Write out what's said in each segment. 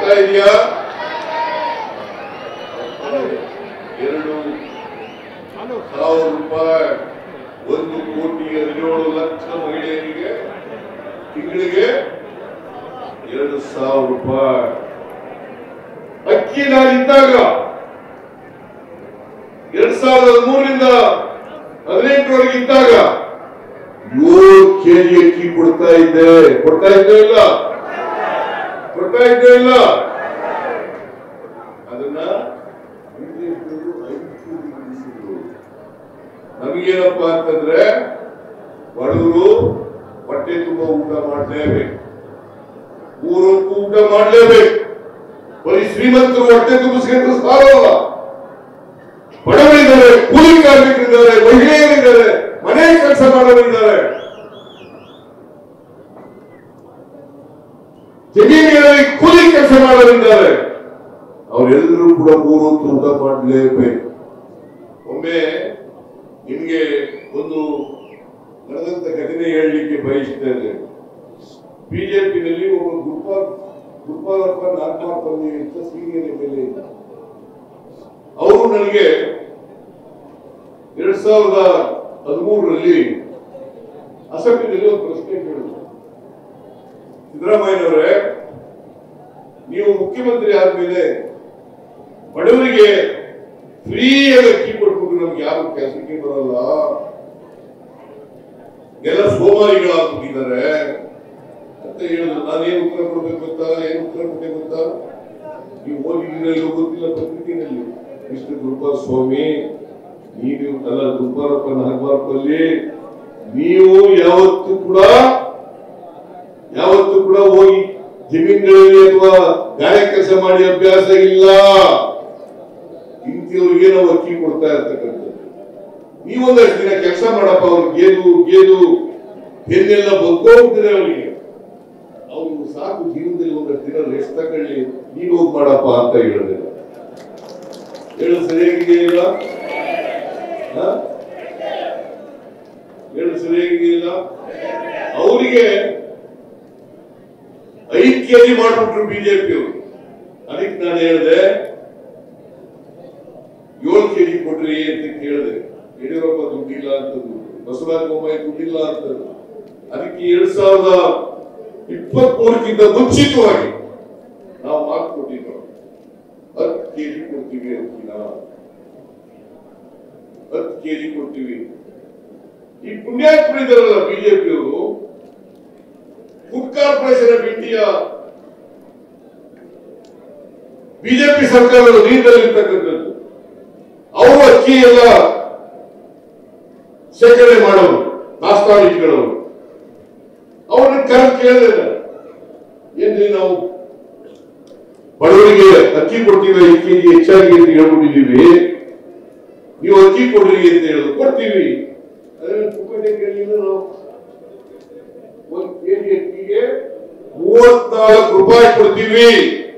ಆಗ್ತಾ ಇದೆಯಾ ಎರಡು ಸಾವಿರ ರೂಪಾಯಿ ಒಂದು ಕೋಟಿ ಹದಿನೇಳು ಲಕ್ಷ ಮಹಿಳೆಯರಿಗೆ ತಿಂಗಳಿಗೆ ಎರಡು ಸಾವಿರ ರೂಪಾಯಿ ಅಕ್ಕಿ ನಾನಿದ್ದಾಗ ಎರಡ್ ಸಾವಿರದ ಹದಿಮೂರರಿಂದ ಹದಿನೆಂಟರವರೆಗೆ ಇದ್ದಾಗ ಏಳು ಕೆಜಿ ಅಕ್ಕಿ ಕೊಡ್ತಾ ಇದ್ದೆ ಕೊಡ್ತಾ ಇದ್ದೇ ಇಲ್ಲ ಕೊಡ್ತಾ ಇದ್ದೇ ಇಲ್ಲ ಅದನ್ನ ಬಿಜೆಪಿಯವರು ಐದು ಕೆಜಿ ಇಳಿಸಿದ್ರು. ನಮಗೇನಪ್ಪ ಅಂತಂದ್ರೆ ಬಡವರು ಹೊಟ್ಟೆ ತುಂಬ ಊಟ ಮಾಡಲೇಬೇಕು ಮೂರೊತ್ತು ಊಟ ಮಾಡಲೇಬೇಕು ಬರೀ ಶ್ರೀಮಂತರು ಹೊಟ್ಟೆ ತುಂಬಿಸ್ಕೊಂಡ್ರೆ ಸಾಲಲ್ಲ ಬಡವರಿದ್ದಾರೆ ಕೂಲಿ ಕಾರ್ಮಿಕರಿದ್ದಾರೆ ಮಹಿಳೆಯರಿದ್ದಾರೆ ಮನೆ ಕೆಲಸ ಮಾಡೋರಿದ್ದಾರೆ ಜಮೀನುಗಳಲ್ಲಿ ಕೂಲಿ ಕೆಲಸ ಮಾಡೋರಿದ್ದಾರೆ ಅವರೆಲ್ಲರೂ ಕೂಡ ಮೂರು ಹೊತ್ತು ಊಟ ಮಾಡಲೇಬೇಕು ಒಮ್ಮೆ ನಿಮ್ಗೆ ಒಂದು ನಡೆದಂತ ಘಟನೆ ಹೇಳಲಿಕ್ಕೆ ಬಯಸ್ತೇನೆ ಬಿಜೆಪಿನಲ್ಲಿ ಒಬ್ಬ ಗುಪ್ಪ ಗುಪ್ಪಾರಪ್ಪ ನಾಗಮಾಪಲ್ಲಿ ಅಂತ ಸೀನಿಯರ್ ಎಂ ಎಲ್ ಎ ಅವರು ನನಗೆ ಎರಡ್ ಸಾವಿರದ ಹದಿಮೂರರಲ್ಲಿ ಅಸೆಂಬ್ಲಿನಲ್ಲಿ ಒಂದು ಪ್ರಶ್ನೆ ಕೇಳಿದ್ರು ಸಿದ್ದರಾಮಯ್ಯನವರೇ ನೀವು ಮುಖ್ಯಮಂತ್ರಿ ಆದ್ಮೇಲೆ ಬಡವರಿಗೆ ಫ್ರೀಯಾಗಿ ಅಕ್ಕಿ ಕೊಟ್ಬಿಟ್ಟು ನಮ್ಗೆ ಯಾರು ಕೆಲಸಕ್ಕೆ ಬರಲ್ಲ ಎಲ್ಲ ಸೋಮಾರಿಗಳಾಗ್ಬಿಟ್ಟಿದ್ದಾರೆ ಅಂತ ಹೇಳಿದ್ರು ನಾನೇನು ಉತ್ತರ ಕೊಡ್ಬೇಕು ಅಂತ ಏನು ಉತ್ತರ ಕೊಟ್ಟೆ ಗೊತ್ತಾ ನೀವು ಓದಿದ್ದೀರಲ್ಲೋ ಗೊತ್ತಿಲ್ಲ ಪತ್ರಿಕೆಯಲ್ಲಿ ಮಿಸ್ಟರ್ ಗುರುಪಾಲ್ ಸ್ವಾಮಿ ನೀವು ಅಲ್ಲ ಗುರುಪಾಲಪ್ಪ ನಾಗಮಾರ್ಪಲ್ಲಿ ನೀವು ಯಾವತ್ತೂ ಕೂಡ ಯಾವತ್ತೂ ಕೂಡ ಹೋಗಿ ಜಮೀನುಗಳಲ್ಲಿ ಅಥವಾ ಗಾಳಿ ಕೆಲಸ ಮಾಡಿ ಅಭ್ಯಾಸ ಇಲ್ಲ ಇಂಥವ್ರಿಗೆ ನಾವು ಅಕ್ಕಿ ಕೊಡ್ತಾ ಇರ್ತಕ್ಕಂಥದ್ದು ನೀವೊಂದಷ್ಟು ದಿನ ಕೆಲಸ ಮಾಡಪ್ಪ ಅವ್ರು ಗೇದು ಗೇದು ಬೆನ್ನೆಲ್ಲ ಬಗ್ಗೋಗ್ತದೆ ಅವರಿಗೆ ಅವ್ರು ಸಾಕು ಜೀವನದಲ್ಲಿ ಒಂದಷ್ಟು ದಿನ ರೆಸ್ಟ್ ತಗೊಳ್ಳಿ ನೀನು ಹೋಗಿ ಮಾಡಪ್ಪ ಅಂತ ಹೇಳಿದೆ ಹೇಳು ಸರಿಯಾಗಿದೆಯಲ್ಲ ಹ? ಹೇಳು ಸರಿಯಾಗಿದೆಯಲ್ಲ ಅವರಿಗೆ ಐದು ಕೆಜಿ ಮಾಡ್ಬಿಟ್ರು ಬಿಜೆಪಿಯವರು ಅದಕ್ಕೆ ನಾನು ಹೇಳಿದೆ ಏಳು ಕೆಜಿ ಕೊಡ್ರಿ ಅಂತ ಕೇಳಿದೆ ಯಡಿಯೂರಪ್ಪ ದುಡ್ಡಿಲ್ಲ ಅಂತಂದ್ರು ಬಸವರಾಜ ಬೊಮ್ಮಾಯಿ ದುಡ್ಡಿಲ್ಲ ಅಂತಂದ್ರು ಅದಕ್ಕೆ ಎರಡ್ ಸಾವಿರದ ಇಪ್ಪತ್ತ್ ಮೂರಕ್ಕಿಂತ ಮುಂಚಿತವಾಗಿ ನಾವು ಮಾತು ಕೊಟ್ಟಿದ್ದು ಹತ್ತು ಕೆಜಿ ಕೊಡ್ತೀವಿ ಅಂತಿನ ಹತ್ತು ಕೆಜಿ ಕೊಡ್ತೀವಿ ಈ ಪುಣ್ಯಾತ್ಮರಿದ್ದಾರಲ್ಲ ಬಿಜೆಪಿಯವರು food corporation of India BJP ಸರ್ಕಾರದ ನೀರಿನಲ್ಲಿರ್ತಕ್ಕಂಥದ್ದು ಅವರು ಅಕ್ಕಿ ಎಲ್ಲ ಶೇಖರಣೆ ಮಾಡೋರು ನಾಷ್ಟಾ ಇಟ್ಕೊಳ್ಳೋರು ಅವ್ರನ್ನ ಕರೆದು ಕೇಳಿದೆ ಏನ್ರಿ ನಾವು ಬಡವರಿಗೆ ಅಕ್ಕಿ ಕೊಡ್ತೀವಿ ಐದು ಕೆಜಿ ಹೆಚ್ಚಾಗಿ ಅಂತ ಹೇಳ್ಬಿಟ್ಟಿದೀವಿ ನೀವು ಅಕ್ಕಿ ಕೊಡ್ರಿ ಅಂತ ಹೇಳೋದು ಕೊಡ್ತೀವಿ ಅದೇ ಪುಕ್ಕಟೆ ಕೇಳಿಲ್ಲ ನಾವು ಒಂದು ಕೆಜಿ ಅಕ್ಕಿಗೆ ಮೂವತ್ನಾಲ್ಕು ರೂಪಾಯಿ ಕೊಡ್ತೀವಿ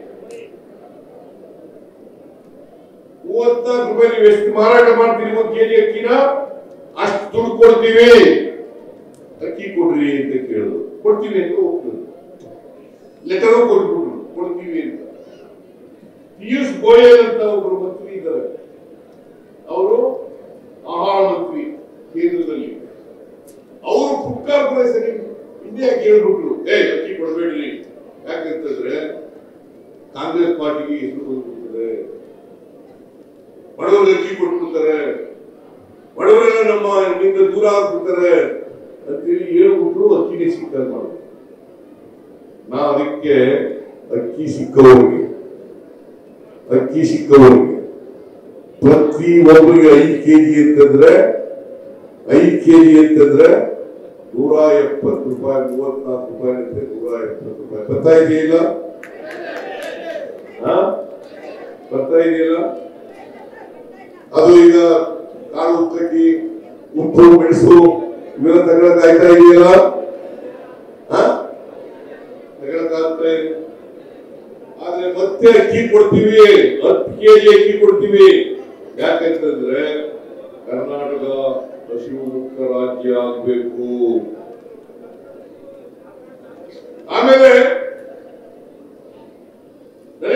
ಮೂವತ್ನಾಲ್ಕು ರೂಪಾಯಿ ನೀವು ಎಷ್ಟು ಮಾರಾಟ ಮಾಡ್ತೀರಿ ಒಂದು ಕೆಜಿ ಅಕ್ಕಿನ ಅಷ್ಟು ದುಡ್ಡು ಕೊಡ್ತೀವಿ ಅಕ್ಕಿ ಕೊಡ್ರಿ ಅಂತ ಕೇಳಿದ್ರು ಕೊಡ್ತೀವಿ ಅಂತ ಹೋಗ್ತದೆ ಲೆಟರು ಕೊಟ್ಬಿಟ್ರು ಕೊಡ್ತೀವಿ ಅಂತ ಪಿಯೂಷ್ ಗೋಯಲ್ ಅಂತ ಒಬ್ರು ಮಂತ್ರಿ ಇದ್ದಾರೆ ಅವರು ಆಹಾರ ಮಂತ್ರಿ ಕೇಂದ್ರದಲ್ಲಿ ಅವರು ಫುಡ್ ಕಾರ್ಪೊರೇಷನ್ ಇಂಡಿಯಾ ಕೇಳ್ಬಿಟ್ರು ಏ ಅಕ್ಕಿ ಕೊಡಬೇಡ್ರಿ ಯಾಕಂತಂದ್ರೆ ಕಾಂಗ್ರೆಸ್ ಪಾರ್ಟಿಗೆ ಹೆಸರು ಬಂದ್ಬಿಡ್ತದೆ ಬಡವರಿಗೆ ಅಕ್ಕಿ ಕೊಟ್ಬಿಡ್ತಾರೆ ಬಡವರೆಲ್ಲ ನಮ್ಮ ನಿಂದ ದೂರ ಆಗ್ಬಿಡ್ತಾರೆ ಅಂತೇಳಿ ಹೇಳ್ಬಿಟ್ರು ಅಕ್ಕಿಗೆ ಸಿಕ್ಕಲ್ ಮಾಡಿ ನಾ ಅದಕ್ಕೆ ಅಕ್ಕಿ ಸಿಕ್ಕವರಿಗೆ ಅಕ್ಕಿ ಸಿಕ್ಕವರಿಗೆ ಪ್ರತಿ ಒಬ್ಬರಿಗೆ ಐದು ಕೆಜಿ ಅಂತಂದ್ರೆ ಐದು ಕೆಜಿ ಅಂತಂದ್ರೆ ನೂರ ಎಪ್ಪತ್ತು ರೂಪಾಯಿ ಮೂವತ್ನಾಲ್ಕು ರೂಪಾಯಿ ಅಂತೆ ನೂರ ಎಪ್ಪತ್ತು ರೂಪಾಯಿ ಬರ್ತಾ ಇದೆಯಲ್ಲ ಹಾ ಬರ್ತಾ ಇದೆಯಲ್ಲ ಅದು ಈಗ ಕಾಳು ಉಕ್ಕಟ್ಟಿ ಉಪ್ಪು ಮೆಣಸು ಇವೆಲ್ಲ ತಗೊಳಕ್ ಆಯ್ತಾ ಇದೆಯಲ್ಲ ಹಾ ತಗೊಳಕ್ ಆಗ್ತಾ ಇದೆ ಆದ್ರೆ ಮತ್ತೆ ಅಕ್ಕಿ ಕೊಡ್ತೀವಿ ಹತ್ತು ಕೆಜಿ ಅಕ್ಕಿ ಕೊಡ್ತೀವಿ ಯಾಕಂತಂದ್ರೆ ಕರ್ನಾಟಕ ಹಸಿವು ಮುಕ್ತ ರಾಜ್ಯ ಆಗ್ಬೇಕು ಆಮೇಲೆ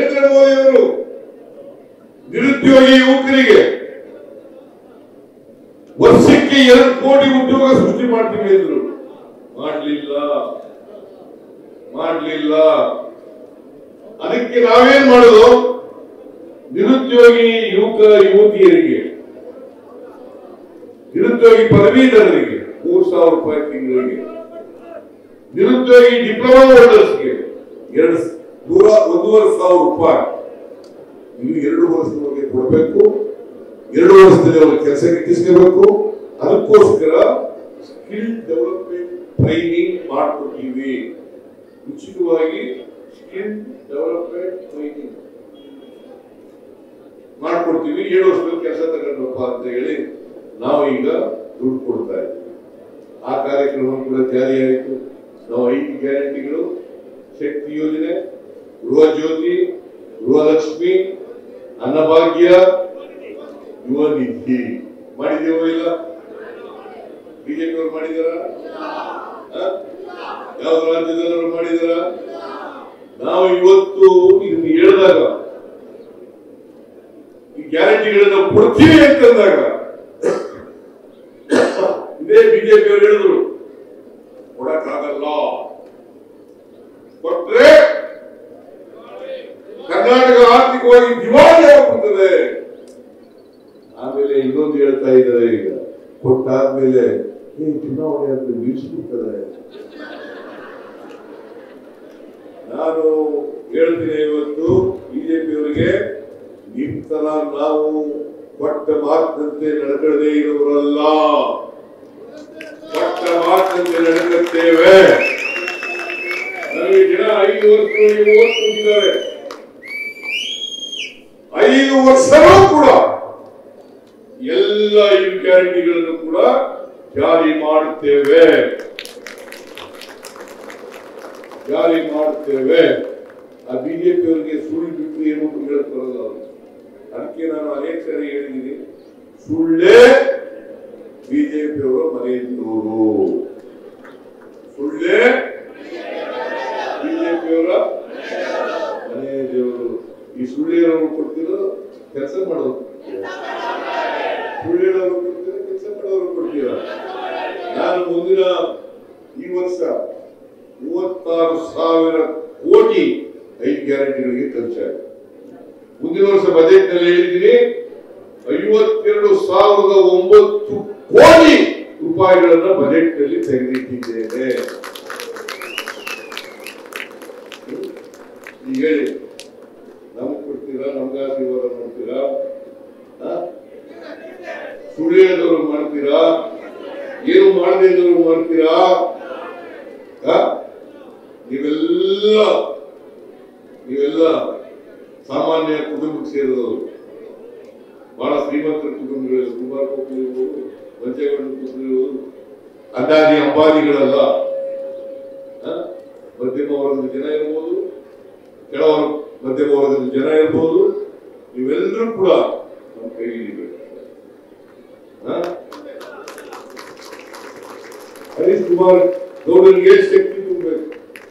ಮಾಡ್ತೀವಿ ಅಂದ್ರು ಮಾಡ್ಲಿಲ್ಲ ಮಾಡ್ಲಿಲ್ಲ ಅದಕ್ಕೆ ನಾವೇನ್ ಮಾಡೋದು ನಿರುದ್ಯೋಗಿ ಯುವಕ ಯುವತಿಯರಿಗೆ ನಿರುದ್ಯೋಗಿ ಪದವೀಧರರಿಗೆ ಮೂರ್ ಸಾವಿರ ರೂಪಾಯಿ ತಿಂಗಳಿಗೆ ನಿರುದ್ಯೋಗಿ ಡಿಪ್ಲೊಮಾ ಹೋಲ್ಡರ್ಸ್ಗೆ ಎರಡು ನೂರ ಒಂದೂವರೆ ಸಾವಿರ ರೂಪಾಯಿ ನೀವು ಎರಡು ವರ್ಷದವರೆಗೆ ಕೊಡಬೇಕು ಎರಡು ವರ್ಷದಲ್ಲಿ ಅವ್ರ ಕೆಲಸ ಗಿಟ್ಟಿಸ್ಕೋಬೇಕು ಅದಕ್ಕೋಸ್ಕರ ಸ್ಕಿಲ್ ಡೆವಲಪ್ಮೆಂಟ್ ಟ್ರೈನಿಂಗ್ ಮಾಡ್ಕೊಡ್ತೀವಿ ಉಚಿತವಾಗಿ ಸ್ಕಿಲ್ ಡೆವಲಪ್ಮೆಂಟ್ ಟ್ರೈನಿಂಗ್ ಮಾಡ್ಕೊಡ್ತೀವಿ ಏಳು ವರ್ಷದಲ್ಲಿ ಕೆಲಸ ತಗೊಂಡಪ್ಪ ಅಂತ ಹೇಳಿ ನಾವು ಈಗ ದುಡ್ಡು ಕೊಡ್ತಾ ಇದ್ದೀವಿ ಆ ಕಾರ್ಯಕ್ರಮ ಕೂಡ ಜಾರಿಯಾಯಿತು ನಾವು ಐದು ಗ್ಯಾರಂಟಿಗಳು ಶಕ್ತಿ ಯೋಜನೆ ಗೃಹ ಜ್ಯೋತಿ ಗೃಹಲಕ್ಷ್ಮಿ ಅನ್ನಭಾಗ್ಯ ಯುವ ನಿಧಿ ಮಾಡಿದೇವೋ ಇಲ್ಲ ಬಿಜೆಪಿ ಅವರು ಮಾಡಿದಾರ ಯಾವ ರಾಜ್ಯದಲ್ಲವರು ಮಾಡಿದಾರ ನಾವು ಇವತ್ತು ಇದನ್ನು ಹೇಳಿದಾಗ ಈ ಗ್ಯಾರಂಟಿಗಳನ್ನ ಕೊಡ್ತೀವಿ ಅಂತಂದಾಗ ಇದೇ ಬಿಜೆಪಿ ಅವರು ಹೇಳಿದ್ರು ಕೊಡಕ್ಕಾಗಲ್ಲ ಕೊಟ್ರೆ ಕರ್ನಾಟಕ ಆರ್ಥಿಕವಾಗಿ ದಿವಾಳಿ ಆಗ್ಬಿಡ್ತದೆ ಆಮೇಲೆ ಇನ್ನೊಂದು ಹೇಳ್ತಾ ಇದ್ದಾರೆ ಈಗ ಕೊಟ್ಟಾದ್ಮೇಲೆ ಏ ಚುನಾವಣೆ ಅಂತ ನಿಲ್ಲಿಸ್ಬಿಡ್ತಾರೆ ನಾನು ಹೇಳ್ತೀನಿ ಇವತ್ತು ಬಿಜೆಪಿಯವರಿಗೆ ನಿಮ್ ತರ ನಾವು ಕೊಟ್ಟ ಮಾತಿನಂತೆ ನಡ್ಕೊಳ್ಳದೆ ಇರುವರಲ್ಲ ಕೊಟ್ಟ ಮಾತಿನಂತೆ ನಡ್ಕುತ್ತೇವೆ ನನಗೆ ಜನ ಐದು ವರ್ಷ ಓಟ್ ಕೊಟ್ಟಿದ್ದಾರೆ ಐದು ವರ್ಷವೂ ಕೂಡ ಎಲ್ಲ ಈ ಗ್ಯಾರಂಟಿಗಳನ್ನು ಕೂಡ ಜಾರಿ ಮಾಡುತ್ತೇವೆ ಜಾರಿ ಮಾಡುತ್ತೇವೆ ಆ ಬಿಜೆಪಿ ಅವರಿಗೆ ಸುಳ್ಳು ಬಿಟ್ಟು ಏನು ಹೇಳಕ್ ಬರಲ್ಲ ಅವ್ರು. ಅದಕ್ಕೆ ನಾನು ಅನೇಕ ಸರಿ ಹೇಳಿದ್ದೀನಿ ಸುಳ್ಳೇ ಬಿಜೆಪಿ ಅವರ ಮನೆಯವರು ಸುಳ್ಳೇ ಬಿಜೆಪಿ ಅವರ ಮನೆಯ ದೇವರು ಈ ಸುಳ್ಳಿಯರವರು ಕೊಡ್ತಿರೋ ಕೆಲಸ ಮಾಡೋದು ಸುಳ್ಳಿಯರವರು ಕೊಡ್ತೀರ ಕೆಲಸ ಮಾಡೋರು ಕೊಡ್ತೀರ ನಾನು ಮುಂದಿನ ಈ ವರ್ಷ ಮೂವತ್ತಾರು ಸಾವಿರ ಕೋಟಿ ಐದು ಗ್ಯಾರಂಟಿಗಳಿಗೆ ಖರ್ಚಾಗಿದೆ ಮುಂದಿನ ವರ್ಷ ಬಜೆಟ್ ನಲ್ಲಿ ಹೇಳಿದ್ದೀನಿ ಐವತ್ತೆರಡು ಸಾವಿರದ ಒಂಬತ್ತು ಕೋಟಿ ರೂಪಾಯಿಗಳನ್ನ ಬಜೆಟ್ ನಲ್ಲಿ ತೆಗೆದಿಟ್ಟಿದ್ದೇನೆ ಈಗ ಹೇಳಿ ನಮ್ಗೆ ಕೊಡ್ತೀರಾ ನಮ್ಗೆ ಆಶೀರ್ವಾದ ಮಾಡ್ತೀರಾ ಆ? ಸುಳ್ಳು ಹೇಳಿದವರು ಮಾಡ್ತೀರಾ ಏನು ಮಾಡದೇ ಇದ್ದವರು ಮಾಡ್ತೀರಾ ಆ? ನೀವೆಲ್ಲ ನೀವೆಲ್ಲ ಸಾಮಾನ್ಯ ಕುಟುಂಬಕ್ಕೆ ಸೇರಿದವರು ಬಹಳ ಶ್ರೀಮಂತರ ಕುಟುಂಬಗಳು ಕುಮಾರ ಕೊಪ್ಪಳು ಇರ್ಬೋದು ಮಂಚೇಗೌಡ ಕೊಪ್ಪಳು ಇರ್ಬೋದು ಅಂದಾಜಿ ಅಂಬಾನಿಗಳಲ್ಲ ಆ? ಮಧ್ಯಮ ವರ್ಗದ ಜನ ಇರ್ಬೋದು ಕೆಲವರು ಮಧ್ಯಮ ವರ್ಗದ ಜನ ಇರ್ಬೋದು ನೀವೆಲ್ಲರೂ ಕೂಡ ನಮ್ಮ ಕೈಗೆ ಹಿಡಿಬೇಕು ಆ? ಹರೀಶ್ ಕುಮಾರ್ ಗೌಡರಿಗೆ ಶಕ್ತಿ ತುಂಬಬೇಕು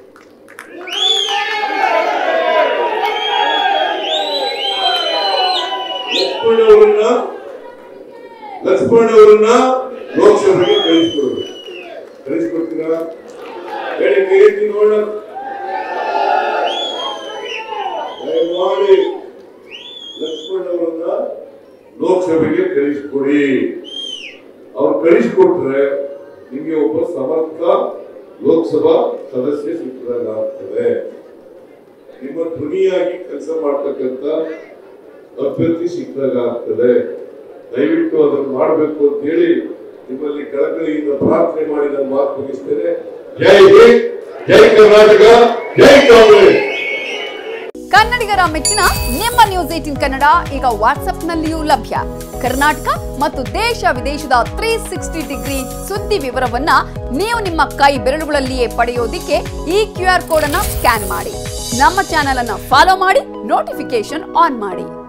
ಲಕ್ಷ್ಮಣ್ ಅವರನ್ನ ಲಕ್ಷ್ಮಣ್ ಅವರನ್ನ ಲೋಕಸಭೆಗೆ ಕಳಿಸ್ಕೊಡ್ಬೇಕು ಕಳಿಸ್ಕೊಡ್ತೀರಾ ಹೇಳಿ ಕೈ ಎತ್ತಿ ನೋಡೋಣ ದಯಮಾಡಿ ಲಕ್ಷ್ಮಣ್ ಅವರನ್ನ ಲೋಕಸಭೆಗೆ ಕಳಿಸ್ಕೊಡಿ ಅವ್ರು ಕಳಿಸ್ಕೊಟ್ರೆ ನಿಮಗೆ ಒಬ್ಬ ಸಮರ್ಥ ಲೋಕಸಭಾ ಸದಸ್ಯ ಸಿಕ್ಕದಾಗ್ತದೆ ನಿಮ್ಮ ಧ್ವನಿಯಾಗಿ ಕೆಲಸ ಮಾಡ್ತಕ್ಕಂಥ ಅಭ್ಯರ್ಥಿ ಸಿಕ್ಕದಾಗ್ತದೆ ದಯವಿಟ್ಟು ಅದನ್ನು ಮಾಡಬೇಕು ಅಂತ ಹೇಳಿ ನಿಮ್ಮಲ್ಲಿ ಕಳಕಳಿಯಿಂದ ಪ್ರಾರ್ಥನೆ ಮಾಡಿ ನಾನು ಮಾತು ಮುಗಿಸ್ತೇನೆ ಜೈ ಹಿಂದ್ ಜೈ ಕರ್ನಾಟಕ ಜೈ ಕಾಂಗ್ರೆಸ್ ಕನ್ನಡಿಗರ ಮೆಚ್ಚಿನ ನಿಮ್ಮ ನ್ಯೂಸ್ ಏಟಿನ್ ಕನ್ನಡ ಈಗ ವಾಟ್ಸ್ಆಪ್ನಲ್ಲಿಯೂ ಲಭ್ಯ ಕರ್ನಾಟಕ ಮತ್ತು ದೇಶ ವಿದೇಶದ ತ್ರೀ ಸಿಕ್ಸ್ಟಿ ಡಿಗ್ರಿ ಸುದ್ದಿ ವಿವರವನ್ನ ನೀವು ನಿಮ್ಮ ಕೈ ಬೆರಳುಗಳಲ್ಲಿಯೇ ಪಡೆಯೋದಿಕ್ಕೆ ಈ ಕ್ಯೂ ಆರ್ ಕೋಡ್ ಅನ್ನ ಸ್ಕ್ಯಾನ್ ಮಾಡಿ ನಮ್ಮ ಚಾನೆಲ್ ಅನ್ನ ಫಾಲೋ ಮಾಡಿ ನೋಟಿಫಿಕೇಶನ್ ಆನ್ ಮಾಡಿ